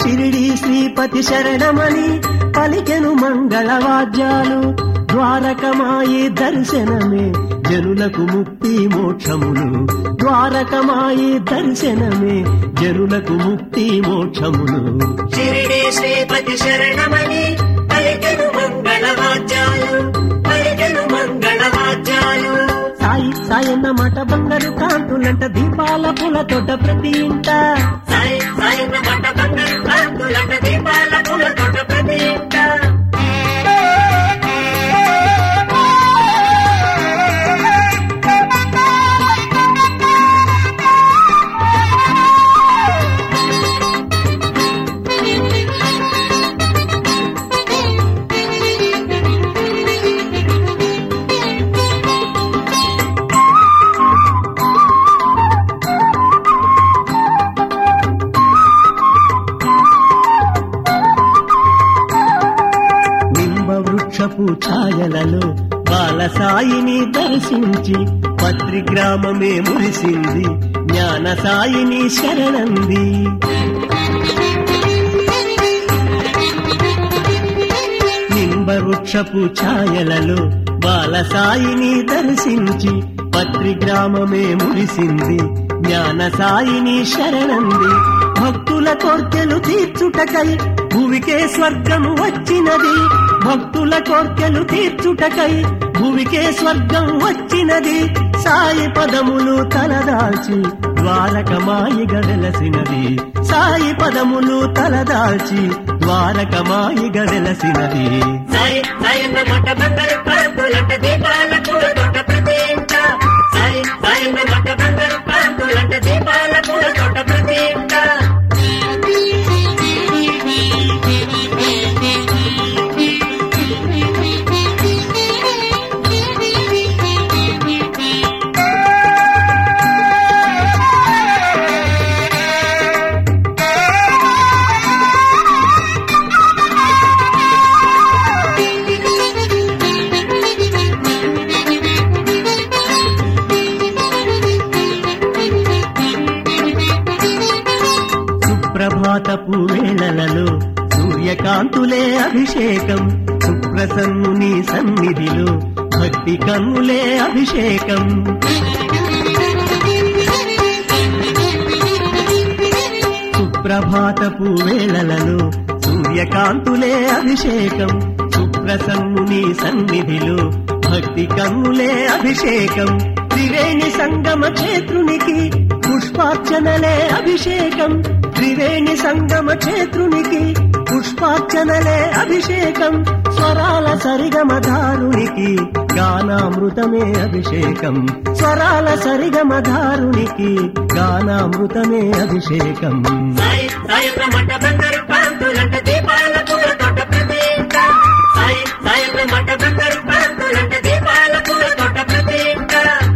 షిరిడి శ్రీపతి శరణమని పలికెను మంగళవాద్యాలు ద్వారకమాయి దర్శనమే జనులకు ముక్తి మోక్షములు ద్వారకమాయి దర్శనమే జనులకు ముక్తి మోక్షములు షిరిడి శ్రీపతి శరణమని పలికెను మంగళవాద్యాలు పలికెను మంగళవాద్యాలు సాయి సాయన్న మాట బంగారు కాంతులంట దీపాల పుల తోట ప్రతి ఇంట సాయి సాయన్న మట బంగారు కాంతులంట దీపాల పూల తోట ప్రతి ఇంట నింబ వృక్షపు ఛాయలలో బాలసాయిని దర్శించి పత్రి గ్రామమే మురిసింది జ్ఞాన సాయిని శరణంది నింబ వృక్షపు ఛాయలలో బాలసాయిని దర్శించి పత్రి గ్రామమే మురిసింది జ్ఞాన సాయిని శరణంది భక్తుల కోర్కెలు తీర్చుటకై భువికే స్వర్గము వచ్చినది భక్తుల కోర్కెలు తీర్చుటకై భువికే స్వర్గం వచ్చినది సాయి పదములు తలదాల్చి ద్వారకమాయి గడలసినది సాయి పదములు తలదాల్చి ద్వారకమాయి గడలసినది సాయి సాయన్న మట బంగారు కాంతులంట దీపాల పూల తోట ప్రతి ఇంట సాయి సాయన్న మట బంగారు కాంతులంట దీపాల పూల తోట ప్రతి ఇంట సుప్రభాతపు వేళలలో సూర్యకాంతులే అభిషేకం సుప్రసన్నుని సన్నిధిలో భక్తి కన్నులే అభిషేకం సుప్రభాతపు వేళలలో సూర్యకాంతులే అభిషేకం సుప్రసన్నుని సన్నిధిలో భక్తి కన్నులే అభిషేకం త్రివేణి సంగమ క్షేత్రునికి పుష్పార్చనలే అభిషేకం త్రివేణి సంగమ క్షేత్రునికి పుష్పార్చనలే అభిషేకం స్వరాల సరిగమధారునికి గానామృతమే అభిషేకం స్వరాల సరిగమధారునికి గానామృతమే అభిషేకం సాయి సాయన్న మట బంగారు కాంతులంట దీపాల పూల తోట ప్రతి ఇంట సాయి సాయన్న మట బంగారు కాంతులంట దీపాల పూల తోట ప్రతి ఇంట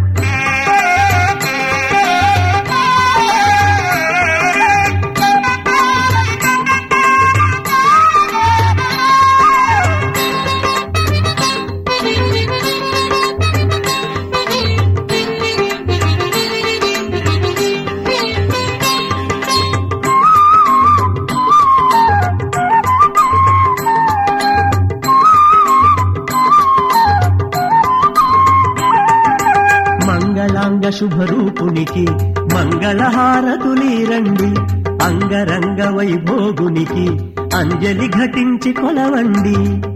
మంగళాంగ శుభరూపునికి మంగళహారతులీరండి అంగరంగ వైభోగునికి అంజలి ఘటించి కొలవండి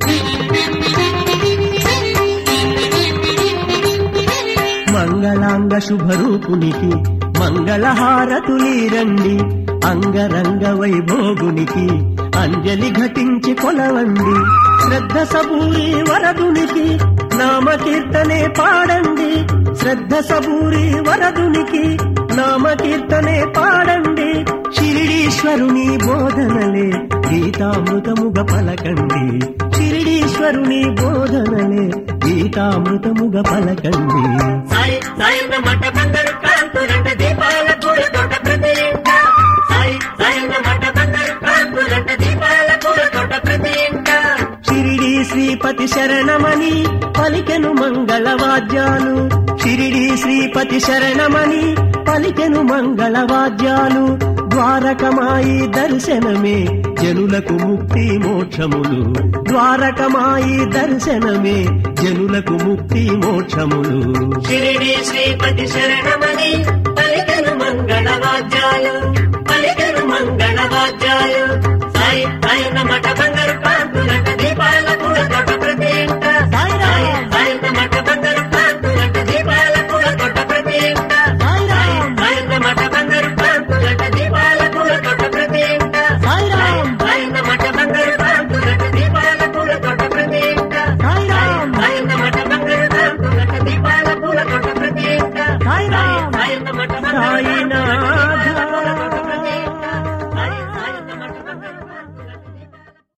మంగళాంగ శుభరూపునికి మంగళహారతులీరండి అంగరంగ వైభోగునికి అంజలి ఘటించి కొలవండి శ్రద్ధ సబూరి వరదునికి నామకీర్తనే పాడండి శ్రద్ధ సబూరి వరదునికి నామకీర్తనే పాడండి షిరిడీశ్వరుని బోధనలే గీతామృతముగ పలకండి షిరిడీశ్వరుని బోధనలే గీతామృతముగ పలకండి సాయి సాయన్న మట బంగారు కాంతులంట దీపాల పూల తోట ప్రతి ఇంట సాయి సాయన్న మట బంగారు కాంతులంట దీపాల పూల తోట ప్రతి ఇంట షిరిడి శ్రీపతి శరణమని పలికెను మంగళవాద్యాలు షిరిడి శ్రీపతి శరణమని పలికెను మంగళవాద్యాలు ద్వారకమాయి దర్శనమే జనులకు ముక్తి మోక్షములు ద్వారకమాయి దర్శనమే జనులకు ముక్తి మోక్షములు షిరిడి శ్రీపతి శరణమని పలికను మంగళ వాద్యాలు పలికను మంగళ వాద్యాలు సాయి సాయన్న మఠ బంగారు